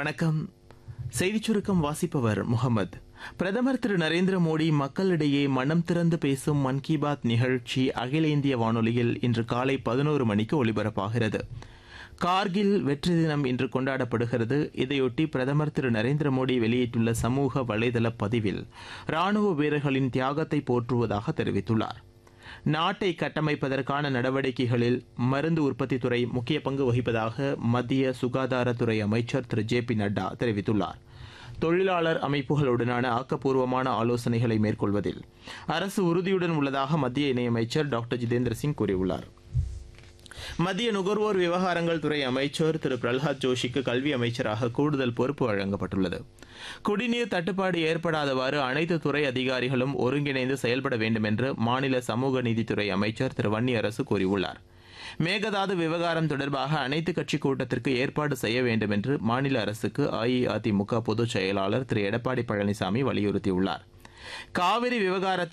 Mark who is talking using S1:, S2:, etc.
S1: வணக்கம் செய்திச் சுருக்கம் வாசிப்பவர் முகமது பிரதமர் திரு நரேந்திர மோடி மக்களிடையே மனம் திறந்து பேசும் மன் கி பாத் நிகழ்ச்சி அகில இந்திய வானொலியில் இன்று காலை பதினோரு மணிக்கு ஒலிபரப்பாகிறது கார்கில் வெற்றி தினம் இன்று கொண்டாடப்படுகிறது இதையொட்டி பிரதமர் திரு நரேந்திர மோடி வெளியிட்டுள்ள சமூக வலைதள பதிவில் ராணுவ வீரர்களின் தியாகத்தை போற்றுவதாக தெரிவித்துள்ளார் நாட்டை கட்டமைப்பதற்கான நடவடிக்கைகளில் மருந்து உற்பத்தி துறை முக்கிய பங்கு வகிப்பதாக மத்திய சுகாதாரத்துறை அமைச்சர் திரு ஜே பி நட்டா தெரிவித்துள்ளார் தொழிலாளர் அமைப்புகளுடனான ஆக்கப்பூர்வமான ஆலோசனைகளை மேற்கொள்வதில் அரசு உறுதியுடன் உள்ளதாக மத்திய இணையமைச்சர் டாக்டர் ஜிதேந்திர சிங் கூறியுள்ளார் மத்திய நுகர்வோர் விவகாரங்கள் துறை அமைச்சர் திரு பிரல்ஹாத் ஜோஷிக்கு கல்வி அமைச்சராக கூடுதல் பொறுப்பு வழங்கப்பட்டுள்ளது குடிநீர் தட்டுப்பாடு ஏற்படாதவாறு அனைத்து துறை அதிகாரிகளும் ஒருங்கிணைந்து செயல்பட வேண்டும் என்று மாநில சமூக நீதித்துறை அமைச்சர் திரு வன்னி அரசு கூறியுள்ளார் மேகதாது விவகாரம் தொடர்பாக அனைத்து கட்சி கூட்டத்திற்கு ஏற்பாடு செய்ய வேண்டும் என்று மாநில அரசுக்கு அஇஅதிமுக பொதுச் செயலாளர் திரு எடப்பாடி பழனிசாமி வலியுறுத்தியுள்ளார் காவிரி விவகாரத்தில்